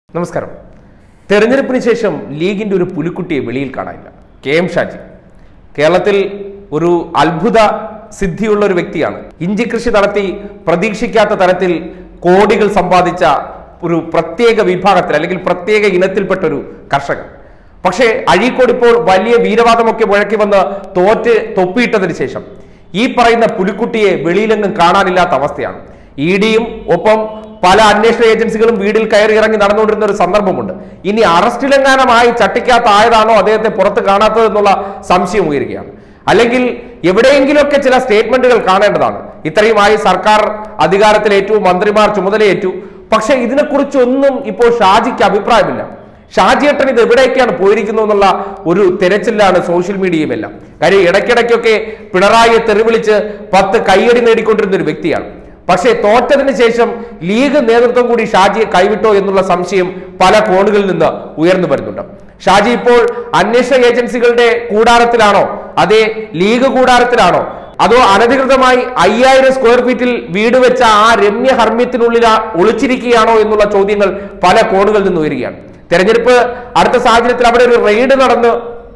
നമസ്കാരം തെരഞ്ഞെടുപ്പിന് ശേഷം ലീഗിന്റെ ഒരു പുലിക്കുട്ടിയെ വെളിയിൽ കാണാനില്ല കെ എം ഷാജി കേരളത്തിൽ ഒരു അത്ഭുത സിദ്ധിയുള്ള ഒരു വ്യക്തിയാണ് ഇഞ്ചി കൃഷി നടത്തി പ്രതീക്ഷിക്കാത്ത തരത്തിൽ കോടികൾ സമ്പാദിച്ച ഒരു പ്രത്യേക വിഭാഗത്തിൽ അല്ലെങ്കിൽ പ്രത്യേക ഇനത്തിൽപ്പെട്ട ഒരു കർഷകൻ പക്ഷേ അഴീക്കോട് ഇപ്പോൾ വലിയ വീരവാദമൊക്കെ മുഴക്കി വന്ന് തോറ്റ് തൊപ്പിയിട്ടതിന് ശേഷം ഈ പറയുന്ന പുലിക്കുട്ടിയെ വെളിയിലെങ്ങും കാണാനില്ലാത്ത അവസ്ഥയാണ് ഇ ഡിയും ഒപ്പം പല അന്വേഷണ ഏജൻസികളും വീട്ടിൽ കയറി ഇറങ്ങി നടന്നുകൊണ്ടിരുന്ന ഒരു സന്ദർഭമുണ്ട് ഇനി അറസ്റ്റിലെങ്ങാനമായി ചട്ടിക്കകത്ത് ആയതാണോ അദ്ദേഹത്തെ പുറത്ത് കാണാത്തത് എന്നുള്ള സംശയം ഉയരുകയാണ് അല്ലെങ്കിൽ എവിടെയെങ്കിലുമൊക്കെ ചില സ്റ്റേറ്റ്മെന്റുകൾ കാണേണ്ടതാണ് ഇത്രയുമായി സർക്കാർ അധികാരത്തിലേറ്റു മന്ത്രിമാർ ചുമതലയേറ്റു പക്ഷെ ഇതിനെക്കുറിച്ചൊന്നും ഇപ്പോൾ ഷാജിക്ക് അഭിപ്രായമില്ല ഷാജിയേട്ടൻ ഇത് എവിടേക്കാണ് പോയിരിക്കുന്നത് എന്നുള്ള ഒരു തെരച്ചിലാണ് സോഷ്യൽ മീഡിയയും എല്ലാം കാര്യം ഇടയ്ക്കിടയ്ക്കൊക്കെ പിണറായിയെ തെറിവിളിച്ച് പത്ത് കയ്യടി നേടിക്കൊണ്ടിരുന്ന ഒരു വ്യക്തിയാണ് പക്ഷേ തോറ്റതിന് ശേഷം ലീഗ് നേതൃത്വം കൂടി ഷാജിയെ കൈവിട്ടോ എന്നുള്ള സംശയം പല കോണുകളിൽ നിന്ന് ഉയർന്നു വരുന്നുണ്ട് ഷാജി ഇപ്പോൾ അന്വേഷണ ഏജൻസികളുടെ കൂടാരത്തിലാണോ അതേ ലീഗ് കൂടാരത്തിലാണോ അതോ അനധികൃതമായി അയ്യായിരം സ്ക്വയർ ഫീറ്റിൽ വീട് വെച്ച ആ രമ്യ ഹർമ്മ്യത്തിനുള്ളിൽ ആ ഒളിച്ചിരിക്കുകയാണോ എന്നുള്ള ചോദ്യങ്ങൾ പല കോണുകളിൽ നിന്ന് ഉയരുകയാണ് തെരഞ്ഞെടുപ്പ് അടുത്ത സാഹചര്യത്തിൽ അവിടെ ഒരു റെയ്ഡ് നടന്ന്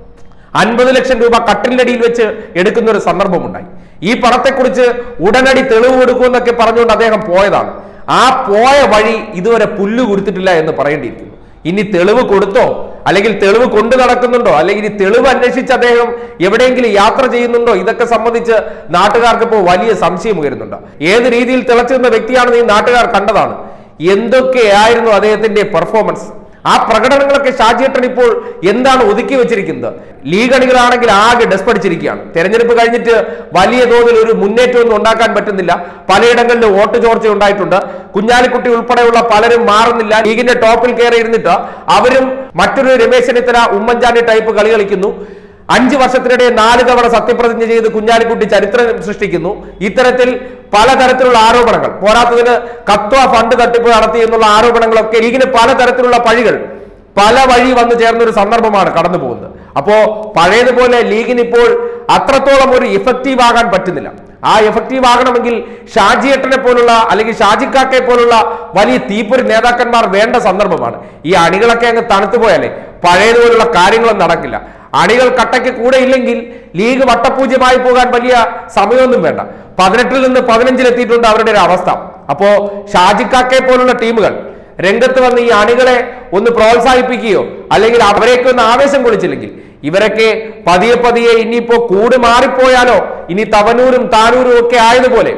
അൻപത് ലക്ഷം രൂപ കട്ടിലിനടിയിൽ വെച്ച് എടുക്കുന്ന ഒരു സന്ദർഭമുണ്ടായി ഈ പണത്തെക്കുറിച്ച് ഉടനടി തെളിവ് കൊടുക്കുമെന്നൊക്കെ പറഞ്ഞുകൊണ്ട് അദ്ദേഹം പോയതാണ് ആ പോയ വഴി ഇതുവരെ പുല്ല് കൊടുത്തിട്ടില്ല എന്ന് പറയേണ്ടിയിരിക്കുന്നു ഇനി തെളിവ് കൊടുത്തോ അല്ലെങ്കിൽ തെളിവ് കൊണ്ടു നടക്കുന്നുണ്ടോ അല്ലെങ്കിൽ ഈ തെളിവ് അന്വേഷിച്ച് അദ്ദേഹം എവിടെയെങ്കിലും യാത്ര ചെയ്യുന്നുണ്ടോ ഇതൊക്കെ സംബന്ധിച്ച് നാട്ടുകാർക്ക് ഇപ്പോൾ വലിയ സംശയം ഉയരുന്നുണ്ട് ഏത് രീതിയിൽ തിളച്ചു നിന്ന വ്യക്തിയാണെന്ന് ഈ നാട്ടുകാർ കണ്ടതാണ് എന്തൊക്കെയായിരുന്നു അദ്ദേഹത്തിന്റെ പെർഫോമൻസ് ആ പ്രകടനങ്ങളൊക്കെ ഷാജിയേട്ടൻ ഇപ്പോൾ എന്താണ് ഒതുക്കി വെച്ചിരിക്കുന്നത് ലീഗ് അണികളാണെങ്കിൽ ആകെ ഡെസ്പടിച്ചിരിക്കുകയാണ് തെരഞ്ഞെടുപ്പ് കഴിഞ്ഞിട്ട് വലിയ തോതിൽ ഒരു മുന്നേറ്റമൊന്നും ഉണ്ടാക്കാൻ പറ്റുന്നില്ല പലയിടങ്ങളിലും വോട്ട് ചോർച്ച ഉണ്ടായിട്ടുണ്ട് കുഞ്ഞാലിക്കുട്ടി ഉൾപ്പെടെയുള്ള പലരും മാറുന്നില്ല ലീഗിന്റെ ടോപ്പിൽ കയറി ഇരുന്നിട്ട് അവരും മറ്റൊരു രമേശ് ചെന്നിത്തല ഉമ്മൻചാണ്ടി ടൈപ്പ് കളി കളിക്കുന്നു അഞ്ച് വർഷത്തിനിടെ നാല് തവണ സത്യപ്രതിജ്ഞ ചെയ്ത് കുഞ്ഞാലിക്കുട്ടി ചരിത്രം സൃഷ്ടിക്കുന്നു ഇത്തരത്തിൽ പലതരത്തിലുള്ള ആരോപണങ്ങൾ പോരാത്തതിന് കത്വ ഫണ്ട് തട്ടിപ്പ് നടത്തി എന്നുള്ള ആരോപണങ്ങളൊക്കെ ലീഗിന് പലതരത്തിലുള്ള പഴികൾ പല വഴി വന്നു ചേർന്ന ഒരു സന്ദർഭമാണ് കടന്നു പോകുന്നത് അപ്പോ പഴയതുപോലെ ലീഗിന് ഇപ്പോൾ അത്രത്തോളം ഒരു ഇഫക്റ്റീവ് ആകാൻ പറ്റുന്നില്ല ആ എഫക്റ്റീവ് ആകണമെങ്കിൽ ഷാജിയേട്ടനെ പോലുള്ള അല്ലെങ്കിൽ ഷാജിക്കാക്കെ പോലുള്ള വലിയ തീപ്പൊരി നേതാക്കന്മാർ വേണ്ട സന്ദർഭമാണ് ഈ അണികളൊക്കെ അങ്ങ് തണുത്തു പോയാലേ പഴയതുപോലുള്ള കാര്യങ്ങളൊന്നും നടക്കില്ല അണികൾ കട്ടയ്ക്ക് കൂടെ ഇല്ലെങ്കിൽ ലീഗ് വട്ടപൂജ്യമായി പോകാൻ വലിയ സമയമൊന്നും വേണ്ട പതിനെട്ടിൽ നിന്ന് പതിനഞ്ചിലെത്തിയിട്ടുണ്ട് അവരുടെ ഒരു അവസ്ഥ അപ്പോ ഷാജിക്കാക്കെ പോലുള്ള ടീമുകൾ രംഗത്ത് വന്ന് ഈ അണികളെ ഒന്ന് പ്രോത്സാഹിപ്പിക്കുകയോ അല്ലെങ്കിൽ അവരെയൊക്കെ ഒന്ന് ആവേശം കൊള്ളിച്ചില്ലെങ്കിൽ ഇവരൊക്കെ പതിയെ പതിയെ ഇനിയിപ്പോ കൂട് മാറിപ്പോയാലോ ഇനി തവനൂരും താനൂരും ഒക്കെ ആയതുപോലെ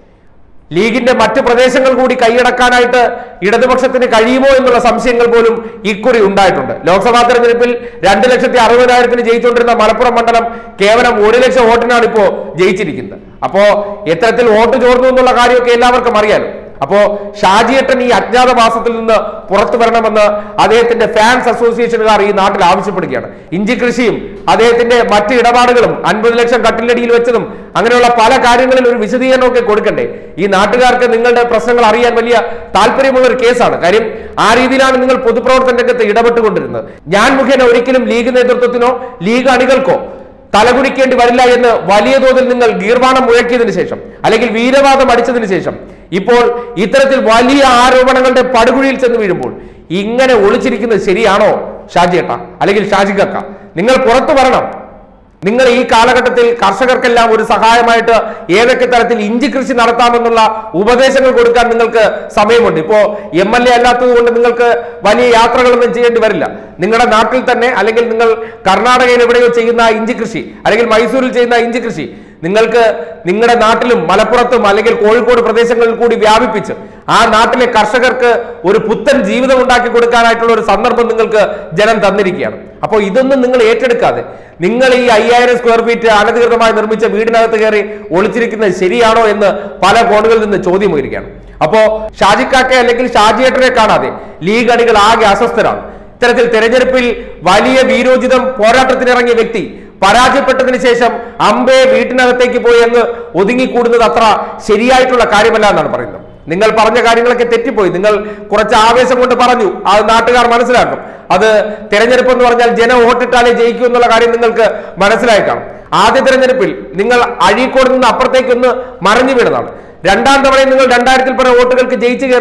ലീഗിന്റെ മറ്റ് പ്രദേശങ്ങൾ കൂടി കൈയടക്കാനായിട്ട് ഇടതുപക്ഷത്തിന് കഴിയുമോ എന്നുള്ള സംശയങ്ങൾ പോലും ഇക്കുറി ഉണ്ടായിട്ടുണ്ട് ലോക്സഭാ തെരഞ്ഞെടുപ്പിൽ രണ്ട് ലക്ഷത്തി അറുപതിനായിരത്തിന് ജയിച്ചുകൊണ്ടിരുന്ന മലപ്പുറം മണ്ഡലം കേവലം ഒരു ലക്ഷം വോട്ടിനാണ് ഇപ്പോ ജയിച്ചിരിക്കുന്നത് അപ്പോ എത്തരത്തിൽ വോട്ട് ചോർന്നു എന്നുള്ള കാര്യമൊക്കെ എല്ലാവർക്കും അറിയാലോ അപ്പോ ഷാജിയേട്ടൻ ഈ അജ്ഞാതവാസത്തിൽ നിന്ന് പുറത്തു വരണമെന്ന് അദ്ദേഹത്തിന്റെ ഫാൻസ് അസോസിയേഷനുകാർ ഈ നാട്ടിൽ ആവശ്യപ്പെടുകയാണ് ഇഞ്ചി കൃഷിയും അദ്ദേഹത്തിന്റെ മറ്റ് ഇടപാടുകളും അൻപത് ലക്ഷം കട്ടിലടിയിൽ വെച്ചതും അങ്ങനെയുള്ള പല കാര്യങ്ങളിൽ ഒരു വിശദീകരണമൊക്കെ കൊടുക്കണ്ടേ ഈ നാട്ടുകാർക്ക് നിങ്ങളുടെ പ്രശ്നങ്ങൾ അറിയാൻ വലിയ താല്പര്യമുള്ള ഒരു കേസാണ് കാര്യം ആ രീതിയിലാണ് നിങ്ങൾ പൊതുപ്രവർത്തന രംഗത്ത് ഇടപെട്ടുകൊണ്ടിരുന്നത് ഞാൻ മുഖേന ഒരിക്കലും ലീഗ് നേതൃത്വത്തിനോ ലീഗ് അണികൾക്കോ തലകുനിക്കേണ്ടി വരില്ല എന്ന് വലിയ തോതിൽ നിങ്ങൾ ഗീർവാണം മുഴക്കിയതിനു ശേഷം അല്ലെങ്കിൽ വീരവാദം അടിച്ചതിന് ശേഷം ഇപ്പോൾ ഇത്തരത്തിൽ വലിയ ആരോപണങ്ങളുടെ പടുകുഴിയിൽ ചെന്ന് വീഴുമ്പോൾ ഇങ്ങനെ ഒളിച്ചിരിക്കുന്നത് ശരിയാണോ ഷാജിയേട്ട അല്ലെങ്കിൽ ഷാജിക്കക്ക നിങ്ങൾ പുറത്തു വരണം നിങ്ങൾ ഈ കാലഘട്ടത്തിൽ കർഷകർക്കെല്ലാം ഒരു സഹായമായിട്ട് ഏതൊക്കെ തരത്തിൽ ഇഞ്ചി കൃഷി നടത്താമെന്നുള്ള ഉപദേശങ്ങൾ കൊടുക്കാൻ നിങ്ങൾക്ക് സമയമുണ്ട് ഇപ്പോ എം എൽ എ അല്ലാത്തത് കൊണ്ട് നിങ്ങൾക്ക് വലിയ യാത്രകളൊന്നും ചെയ്യേണ്ടി വരില്ല നിങ്ങളുടെ നാട്ടിൽ തന്നെ അല്ലെങ്കിൽ നിങ്ങൾ കർണാടകയിൽ എവിടെയോ ചെയ്യുന്ന ആ ഇഞ്ചി കൃഷി അല്ലെങ്കിൽ മൈസൂരിൽ ചെയ്യുന്ന ആ ഇഞ്ചി കൃഷി നിങ്ങൾക്ക് നിങ്ങളുടെ നാട്ടിലും മലപ്പുറത്തും അല്ലെങ്കിൽ കോഴിക്കോട് പ്രദേശങ്ങളിൽ കൂടി വ്യാപിപ്പിച്ച് ആ നാട്ടിലെ കർഷകർക്ക് ഒരു പുത്തൻ ജീവിതം ഉണ്ടാക്കി കൊടുക്കാനായിട്ടുള്ള ഒരു സന്ദർഭം നിങ്ങൾക്ക് ജനം തന്നിരിക്കുകയാണ് അപ്പോൾ ഇതൊന്നും നിങ്ങൾ ഏറ്റെടുക്കാതെ നിങ്ങൾ ഈ അയ്യായിരം സ്ക്വയർ ഫീറ്റ് അനധികൃതമായി നിർമ്മിച്ച വീടിനകത്ത് കയറി ഒളിച്ചിരിക്കുന്നത് ശരിയാണോ എന്ന് പല കോണുകളിൽ നിന്ന് ചോദ്യം ഉയരുകയാണ് അപ്പോ ഷാജിക്കാക്കെ അല്ലെങ്കിൽ ഷാജിയേട്ടനെ കാണാതെ ലീഗ് അണികൾ ആകെ അസ്വസ്ഥരാണ് ഇത്തരത്തിൽ തെരഞ്ഞെടുപ്പിൽ വലിയ വീരോചിതം പോരാട്ടത്തിനിറങ്ങിയ വ്യക്തി പരാജയപ്പെട്ടതിന് ശേഷം അമ്പെ വീട്ടിനകത്തേക്ക് പോയി അങ്ങ് ഒതുങ്ങിക്കൂടുന്നത് അത്ര ശരിയായിട്ടുള്ള കാര്യമല്ല എന്നാണ് പറയുന്നത് നിങ്ങൾ പറഞ്ഞ കാര്യങ്ങളൊക്കെ തെറ്റിപ്പോയി നിങ്ങൾ കുറച്ച് ആവേശം കൊണ്ട് പറഞ്ഞു അത് നാട്ടുകാർ മനസ്സിലാക്കും അത് തെരഞ്ഞെടുപ്പ് എന്ന് പറഞ്ഞാൽ ജനം വോട്ടിട്ടാലേ ജയിക്കൂ എന്നുള്ള കാര്യം നിങ്ങൾക്ക് മനസ്സിലായിക്കാണും ആദ്യ തെരഞ്ഞെടുപ്പിൽ നിങ്ങൾ അഴീക്കോട് നിന്ന് അപ്പുറത്തേക്ക് ഒന്ന് മറിഞ്ഞു വീണതാണ് രണ്ടാം തവണയും നിങ്ങൾ രണ്ടായിരത്തിൽ പല വോട്ടുകൾക്ക് ജയിച്ചു കയറുന്നു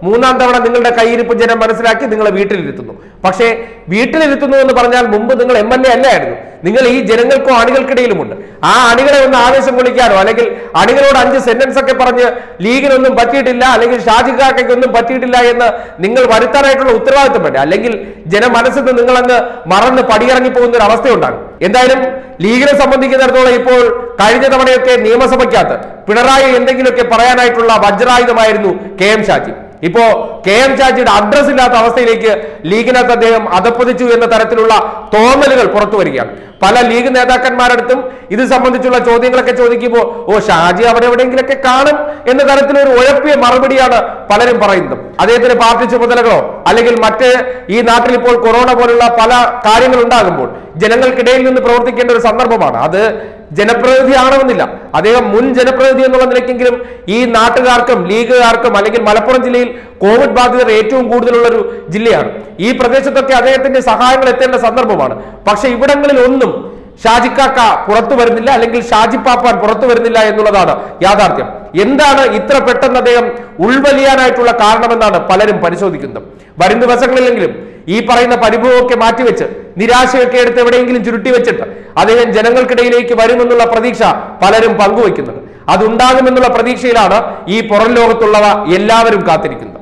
മൂന്നാം തവണ നിങ്ങളുടെ കയ്യിരിപ്പ് ജനം മനസ്സിലാക്കി നിങ്ങളെ വീട്ടിലിരുത്തുന്നു പക്ഷേ വീട്ടിലിരുത്തുന്നു എന്ന് പറഞ്ഞാൽ മുമ്പ് നിങ്ങൾ എം എൽ എ അല്ലായിരുന്നു നിങ്ങൾ ഈ ജനങ്ങൾക്കോ അണികൾക്കിടയിലുമുണ്ട് ആ അണികളെ ഒന്ന് ആവേശം കൊള്ളിക്കാനോ അല്ലെങ്കിൽ അണികളോട് അഞ്ച് സെന്റൻസ് ഒക്കെ പറഞ്ഞ് ലീഗിനൊന്നും പറ്റിയിട്ടില്ല അല്ലെങ്കിൽ ഷാജിഖാക്കൊക്കെ ഒന്നും പറ്റിയിട്ടില്ല എന്ന് നിങ്ങൾ വരുത്താനായിട്ടുള്ള ഉത്തരവാദിത്വം വേണ്ടേ അല്ലെങ്കിൽ ജനമനസ്സിൽ നിന്ന് നിങ്ങളങ്ങ് മറന്ന് പടിയിറങ്ങി പോകുന്ന ഒരു അവസ്ഥയുണ്ടാകും എന്തായാലും ലീഗിനെ സംബന്ധിക്കുന്നിടത്തോളം ഇപ്പോൾ കഴിഞ്ഞ തവണയൊക്കെ നിയമസഭയ്ക്കകത്ത് പിണറായി എന്തെങ്കിലുമൊക്കെ പറയാനായിട്ടുള്ള വജ്രായുധമായിരുന്നു കെ എം ഷാജി ഇപ്പോ കെ എം ഷാജിയുടെ അഡ്രസ് ഇല്ലാത്ത അവസ്ഥയിലേക്ക് ലീഗിനകത്ത് അദ്ദേഹം അധപ്പതിച്ചു എന്ന തരത്തിലുള്ള തോന്നലുകൾ പുറത്തു വരികയാണ് പല ലീഗ് നേതാക്കന്മാരടുത്തും ഇത് സംബന്ധിച്ചുള്ള ചോദ്യങ്ങളൊക്കെ ചോദിക്കുമ്പോൾ ഓ ഷാജി അവിടെ എവിടെയെങ്കിലൊക്കെ കാണും എന്ന തരത്തിലൊരു ഉഴപ്പിയ മറുപടിയാണ് പലരും പറയുന്നത് അദ്ദേഹത്തിന് പാർട്ടി ചുമതലകളോ അല്ലെങ്കിൽ മറ്റ് ഈ നാട്ടിൽ ഇപ്പോൾ കൊറോണ പോലുള്ള പല കാര്യങ്ങൾ ഉണ്ടാകുമ്പോൾ ജനങ്ങൾക്കിടയിൽ നിന്ന് പ്രവർത്തിക്കേണ്ട ഒരു സന്ദർഭമാണ് അത് ജനപ്രതിനിധി ആണമെന്നില്ല അദ്ദേഹം മുൻ ജനപ്രതിനിധി എന്നുള്ള നിലയ്ക്കെങ്കിലും ഈ നാട്ടുകാർക്കും ലീഗുകാർക്കും അല്ലെങ്കിൽ മലപ്പുറം ജില്ലയിൽ കോവിഡ് ബാധിതർ ഏറ്റവും കൂടുതലുള്ള ഒരു ജില്ലയാണ് ഈ പ്രദേശത്തൊക്കെ അദ്ദേഹത്തിന്റെ സഹായങ്ങൾ എത്തേണ്ട സന്ദർഭമാണ് പക്ഷെ ഇവിടങ്ങളിൽ ഒന്നും ഷാജിക്കാക്ക പുറത്തു വരുന്നില്ല അല്ലെങ്കിൽ ഷാജി പാപ്പാൻ പുറത്തു വരുന്നില്ല എന്നുള്ളതാണ് യാഥാർത്ഥ്യം എന്താണ് ഇത്ര പെട്ടെന്ന് അദ്ദേഹം ഉൾവലിയാനായിട്ടുള്ള കാരണമെന്നാണ് പലരും പരിശോധിക്കുന്നത് വരും ദിവസങ്ങളിലെങ്കിലും ഈ പറയുന്ന പരിഭവമൊക്കെ മാറ്റിവെച്ച് നിരാശയൊക്കെ എടുത്ത് എവിടെയെങ്കിലും ചുരുട്ടി വെച്ചിട്ട് അദ്ദേഹം ജനങ്ങൾക്കിടയിലേക്ക് വരുമെന്നുള്ള പ്രതീക്ഷ പലരും പങ്കുവെക്കുന്നുണ്ട് അതുണ്ടാകുമെന്നുള്ള പ്രതീക്ഷയിലാണ് ഈ പുറം ലോകത്തുള്ളവ എല്ലാവരും കാത്തിരിക്കുന്നത്